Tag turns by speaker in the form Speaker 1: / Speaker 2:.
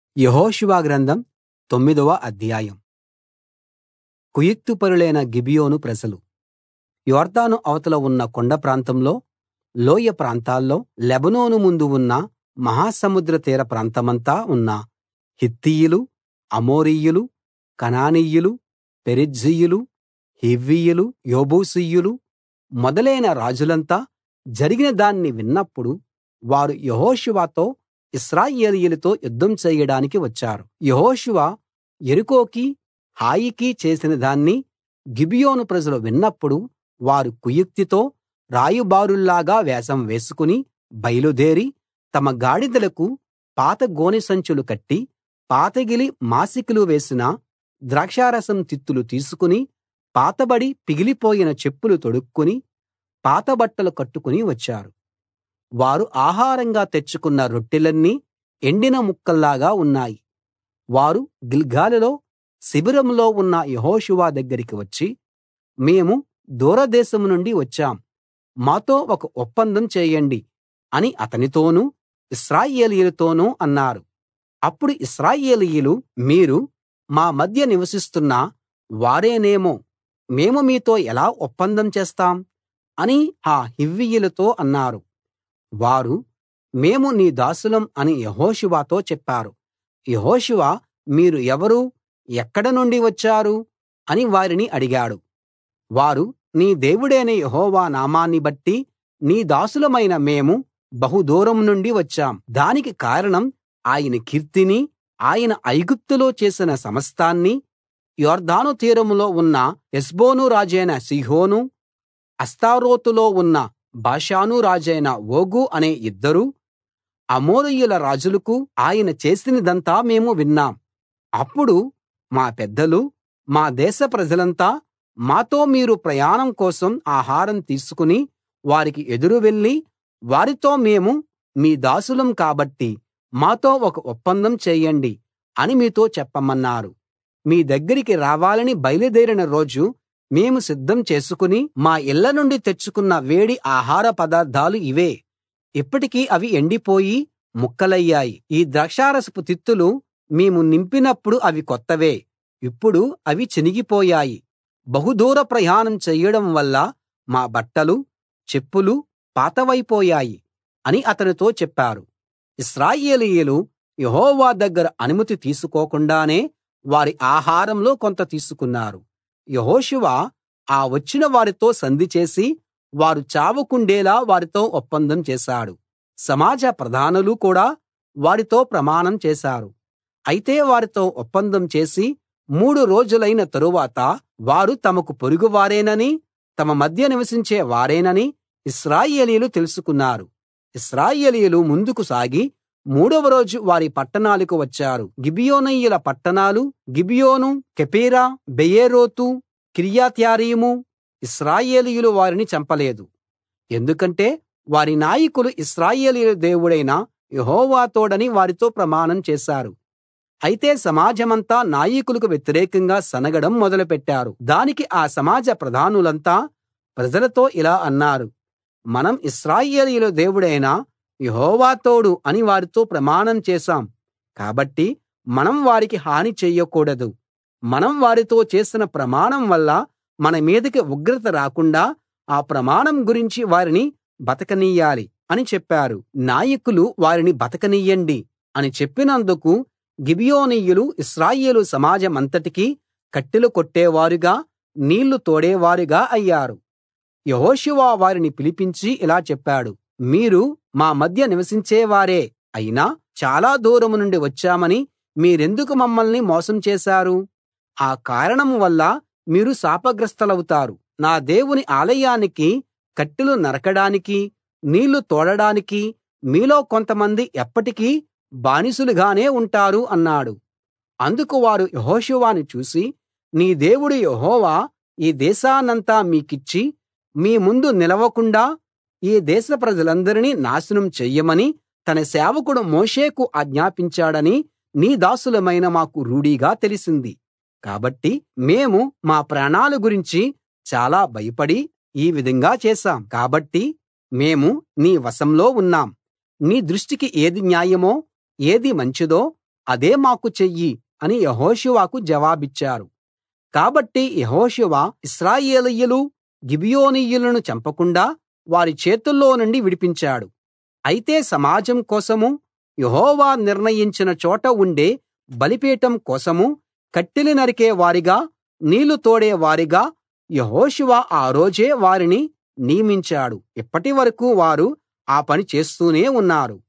Speaker 1: యెహోషువ గ్రంథం తొమ్మిదవ అధ్యాయం కుయుక్తుపరులైన గిబియోను ప్రజలు యొర్దాను అవతల ఉన్న కొండ ప్రాంతంలో లోయ ప్రాంతాల్లో లెబానోను ముందు ఉన్న మహాసముద్ర తీర ప్రాంతమంతా ఉన్న హిత్తీయులు అమోరీయులు కనానీయులు పెరిజ్జీయులు హివ్వీయులు యెబూసీయులు మొదలైన రాజులంతా జరిగిన దాన్ని విన్నప్పుడు వారు యెహోషువతో ఇశ్రాయేలీయులతో యుద్ధం చేయడానికి వచ్చారు యెహోషువ యెరికోకీ హాయికీ చేసిన దాన్ని గిబియోను ప్రజలు విన్నప్పుడు వారు కుయుక్తితో రాయబారుల్లాగా వేషం వేసుకుని బయలుదేరి తమ గాడిదలకు పాత గోనె సంచులు కట్టి పాతగిలి మాసికలు వేసిన ద్రాక్షారసం తిత్తులు తీసుకుని పాతబడి పిగిలిపోయిన చెప్పులు తొడుక్కుని పాత బట్టలు కట్టుకుని వచ్చారు వారు ఆహారంగా తెచ్చుకున్న రొట్టెలన్నీ ఎండిన ముక్కల్లాగా ఉన్నాయి వారు గిల్గాలులో శిబిరంలో ఉన్న యెహోషువ దగ్గరికి వచ్చి మేము దూరదేశం నుండి వచ్చాం మాతో ఒక ఒప్పందం చేయండి అని అతనితోనూ ఇశ్రాయేలీయులతోనూ అన్నారు అప్పుడు ఇశ్రాయేలీయులు మీరు మా మధ్య నివసిస్తున్న వారేనేమో మేము మీతో ఎలా ఒప్పందం చేస్తాం అని ఆ హివ్వీయులతో అన్నారు వారు మేము నీ దాసులం అని యెహోషువతో చెప్పారు యెహోషువ మీరు ఎవరు ఎక్కడ నుండి వచ్చారు అని వారిని అడిగాడు వారు నీ దేవుడైన యెహోవా నామాన్ని బట్టి నీ దాసులమైన మేము బహు దూరం నుండి వచ్చాం దానికి కారణం ఆయన కీర్తిని ఆయన ఐగుప్తులో చేసిన సమస్తాన్నీ యొర్దాను తీరంలో ఉన్న హెష్బోను రాజైన సీహోను అష్తారోతులో ఉన్న బాషాను రాజైన ఓగు అనే ఇద్దరు అమోరీయుల రాజులకు ఆయన చేసినదంతా మేము విన్నాం అప్పుడు మా పెద్దలు మా దేశ ప్రజలంతా మాతో మీరు ప్రయాణం కోసం ఆహారం తీసుకుని వారికి ఎదురు వెళ్లి వారితో మేము మీ దాసులం కాబట్టి మాతో ఒక ఒప్పందం చేయండి అని మీతో చెప్పమన్నారు మీ దగ్గరికి రావాలని బయలుదేరిన రోజు మేము సిద్ధం చేసుకుని మా ఇళ్ళ నుండి తెచ్చుకున్న వేడి ఆహార పదార్థాలు ఇవే ఇప్పటికి అవి ఎండిపోయి ముక్కలయ్యాయి ఈ ద్రాక్షారసపు తిత్తులు మేము నింపినప్పుడు అవి కొత్తవే ఇప్పుడు అవి చినిగిపోయాయి బహుదూర ప్రయాణం చెయ్యడం వల్ల మా బట్టలు చెప్పులు పాతవైపోయాయి అని అతనితో చెప్పారు ఇశ్రాయేలీయులు యెహోవా దగ్గర అనుమతి తీసుకోకుండానే వారి ఆహారంలో కొంత తీసుకున్నారు యెహోషువ ఆ వచ్చిన వారితో సంధి చేసి వారు చావకుండేలా వారితో ఒప్పందం చేశాడు సమాజ ప్రధానులు కూడా వారితో ప్రమాణం చేశారు అయితే వారితో ఒప్పందం చేసి మూడు రోజులైన తరువాత వారు తమకు పొరుగువారేనని తమ మధ్య నివసించే వారేనని ఇశ్రాయేలీయులు తెలుసుకున్నారు ఇశ్రాయేలీయులు ముందుకు సాగి మూడవ రోజు వారి పట్టణాలకు వచ్చారు గిబియోనీయుల పట్టణాలు గిబియోను కెఫీరా బెయేరోతు కిర్యత్యారీము ఇశ్రాయేలీయులు వారిని చంపలేదు ఎందుకంటే వారి నాయకులు ఇశ్రాయేలీయుల దేవుడైన యెహోవా తోడని వారితో ప్రమాణం చేశారు అయితే సమాజమంతా నాయకులకు వ్యతిరేకంగా సనగడం మొదలుపెట్టారు దానికి ఆ సమాజ ప్రధానులంతా ప్రజలతో ఇలా అన్నారు మనం ఇశ్రాయేలీయుల దేవుడైన యెహోవా తోడు అని వారితో ప్రమాణం చేశాం కాబట్టి మనం వారికి హాని చెయ్యకూడదు మనం వారితో చేసిన ప్రమాణం వల్ల మన మీదికి ఉగ్రత రాకుండా ఆ ప్రమాణం గురించి వారిని బతకనియ్యాలి అని చెప్పారు నాయకులు వారిని బతకనియ్యండి అని చెప్పినందుకు గిబియోనీయులు ఇశ్రాయేలు సమాజమంతటికీ కట్టెలు కొట్టేవారుగా నీళ్లు తోడేవారుగా అయ్యారు యెహోషువ వారిని పిలిపించి ఇలా చెప్పాడు మీరు మా మధ్య నివసించేవారే అయినా చాలా దూరం నుండి వచ్చామని మీరెందుకు మమ్మల్ని మోసం చేశారు ఆ కారణం వల్ల మీరు శాపగ్రస్తలవుతారు నా దేవుని ఆలయానికి కట్టెలు నరకడానికి నీళ్లు తోడడానికి మీలో కొంతమంది ఎప్పటికీ బానిసలుగానే ఉంటారు అన్నాడు అందుకు వారు యెహోషువను చూసి నీ దేవుడు యెహోవా ఈ దేశాన్నంతా మీకిచ్చి మీ ముందు నిలవకుండా ఈ దేశ ప్రజలందరినీ నాశనం చెయ్యమని తన సేవకుడు మోషేకు ఆజ్ఞాపించాడని నీ దాసులమైన మాకు రూఢిగా తెలిసింది కాబట్టి మేము మా ప్రాణాల గురించి చాలా భయపడి ఈ విధంగా చేశాం కాబట్టి మేము నీ వశంలో ఉన్నాం నీ దృష్టికి ఏది న్యాయమో ఏది మంచిదో అదే మాకు చెయ్యి అని యెహోషువకు జవాబిచ్చారు కాబట్టి యెహోషువ ఇశ్రాయేలీయులు గిబియోనీయులను చంపకుండా వారి చేతుల్లో నుండి విడిపించాడు అయితే సమాజం కోసమూ యెహోవా నిర్ణయించిన చోట ఉండే బలిపీఠం కోసమూ కట్టెలు నరికే వారిగా నీళ్లు తోడే వారిగా యెహోషువ ఆ రోజే వారిని నియమించాడు ఇప్పటి వరకూ వారు ఆ పని చేస్తూనే ఉన్నారు